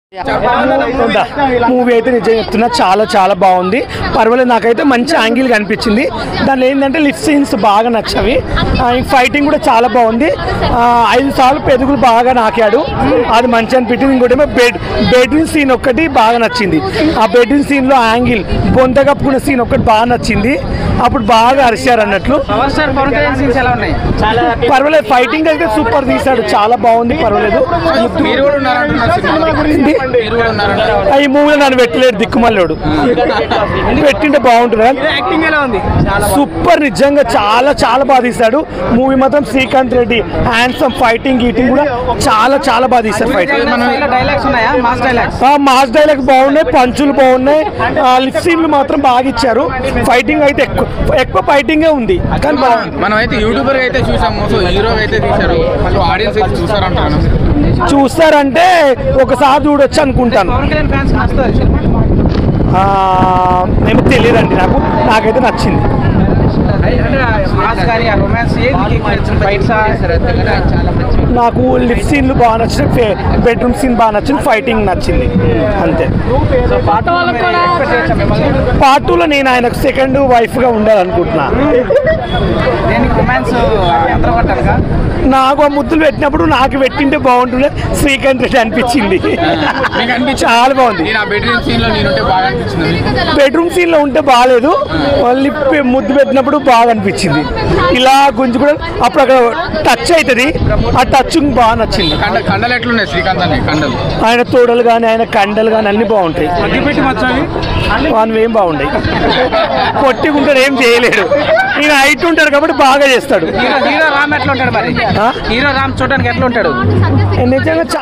Movie అయితే నిజంగా చెప్తున్నా చాలా చాలా బాగుంది పర్వాలేదు నాకైతే మంచి యాంగిల్ కనిపించింది దానిలో ఏంటంటే లిఫ్ట్ సీన్స్ బాగా నచ్చవి ఫైటింగ్ కూడా చాలా బాగుంది ఆ, ఐదు సార్లు పెదుగులు బాగా నాకాడు అది మంచి అనిపించింది ఇంకోటి ఏమో బెడ్ బెడ్రూమ్ సీన్ ఒక్కటి బాగా నచ్చింది ఆ బెడ్రూమ్ సీన్లో యాంగిల్ బొంత కప్పుకున్న సీన్ ఒక్కటి బాగా నచ్చింది అప్పుడు బాగా అరిశారు అన్నట్లు power star Pawan Kalyan scenes ఎలా ఉన్నాయి పర్వాలేదు ఫైటింగ్ అయితే సూపర్ తీశాడు చాలా బాగుంది పర్వాలేదు మీరు కూడా ఉన్నారంటున్నారు సినిమాలో. ఏంది? మీరు కూడా ఉన్నారంటారు ఈ మూవీలో నన్ను పెట్టలేడు దిక్కుమల్లోడు పెట్టింటే బాగుంటుంది కదా యాక్టింగ్ ఎలా ఉంది సూపర్ నిజంగా చాలా చాలా బాగా తీశాడు మూవీ మాత్రం శ్రీకాంత్ రెడ్డి హ్యాండ్సమ్ ఫైటింగ్ గీటింగ్ కూడా చాలా చాలా బాగా తీశారు ఫైట్ డైలాగ్స్ ఉన్నాయా మాస్ డైలాగ్స్ మాస్ డైలాగ్ బాగున్నాయి పంచులు బాగున్నాయి లిప్ సీన్లు మాత్రం బాగా ఇచ్చారు ఫైటింగ్ అయితే ఎక్కువ ఎక్కువ ఫైటింగే ఉంది కానీ బాగుంది మనం అయితే యూట్యూబర్ అయితే చూసాము సో హీరో అయితే తీశారు సో ఆడియన్స్ అయితే చూసారంటాను చూస్తారంటే ఒకసారి చూడొచ్చు అనుకుంటాను పవన్ కళ్యాణ్ ఫ్యాన్స్ నచ్చుతుంది ఆ, ఏమో తెలియదండి నాకు నాకైతే నచ్చింది మాస్ కానీ ఆ రొమాన్స్ ఫైట్స్ నాకు లిప్ సీన్లు బాగా నచ్చింది బెడ్రూమ్ సీన్ బాగా నచ్చింది ఫైటింగ్ నచ్చింది అంతే పార్ట్ టూలో నేను ఆయనకు సెకండ్ వైఫ్గా ఉండాలనుకుంటున్నా దేనికి రొమాన్స్ ఎంత పట్టారుగా నాకు ఆ ముద్దులు పెట్టినప్పుడు నాకు పెట్టింటే బాగుంటుండే శ్రీకాంత్ రెడ్డి అనిపించింది మీకు అనిపించింది చాలా బాగుంది నేను ఆ బెడ్రూమ్ సీన్ లో నేనుంటే బాగా అనిపించింది బెడ్రూమ్ సీన్ లో ఉంటే బాగాలేదు మళ్ళీ పె- ముద్దు పెట్టినప్పుడు బాగా అనిపించింది ఇలా గుంజు కూడా అప్పుడు అక్కడ టచ్ అవుతుంది ఆ టచ్ బాగా నచ్చింది కండ కండలు ఎట్లున్నాయి శ్రీకాంత్ అన్ని కండలు ఆయన తోడలు కానీ ఆయన కండలు కానీ అన్ని బాగుంటాయి అగ్గిపెట్టి మచ్చావి వాని ఏం బాగుంటాయి పొట్టి ఉంటాడు ఏం చేయలేడు ఈయన హైట్ ఉంటాడు కాబట్టి బాగా చేస్తాడు హీరో హీరో రామ్ ఎట్లా ఉంటాడు మరి ఆ? హీరో రామ్ చూడడానికి ఎట్లా ఉంటాడు నిజంగా